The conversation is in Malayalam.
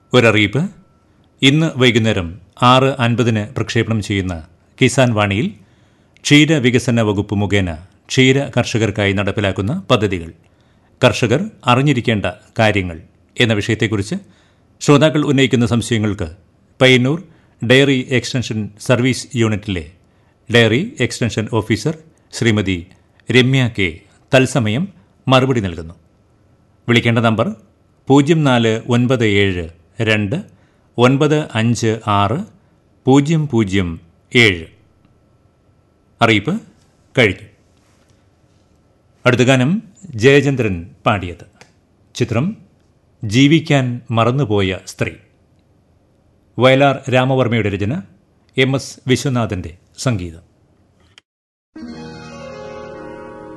ഒരറിയിപ്പ് ഇന്ന് വൈകുന്നേരം ആറ് അൻപതിന് പ്രക്ഷേപണം ചെയ്യുന്ന കിസാൻ വാണിയിൽ ക്ഷീര വികസന വകുപ്പ് മുഖേന ക്ഷീര കർഷകർക്കായി നടപ്പിലാക്കുന്ന പദ്ധതികൾ കർഷകർ അറിഞ്ഞിരിക്കേണ്ട കാര്യങ്ങൾ എന്ന വിഷയത്തെക്കുറിച്ച് ശ്രോതാക്കൾ ഉന്നയിക്കുന്ന സംശയങ്ങൾക്ക് പയ്യന്നൂർ ഡയറി എക്സ്റ്റൻഷൻ സർവീസ് യൂണിറ്റിലെ dairy extension officer Shrimati Ramya K തത്സമയം മറുപടി നൽകുന്നു വിളിക്കേണ്ട നമ്പർ പൂജ്യം നാല് ഒൻപത് ഏഴ് രണ്ട് ഒൻപത് അഞ്ച് ആറ് പൂജ്യം പൂജ്യം ഏഴ് അറിയിപ്പ് കഴിഞ്ഞു അടുത്ത ഗാനം ജയചന്ദ്രൻ പാടിയത് ചിത്രം ജീവിക്കാൻ മറന്നുപോയ സ്ത്രീ വയലാർ രാമവർമ്മയുടെ രചന എം എസ് വിശ്വനാഥന്റെ സംഗീതം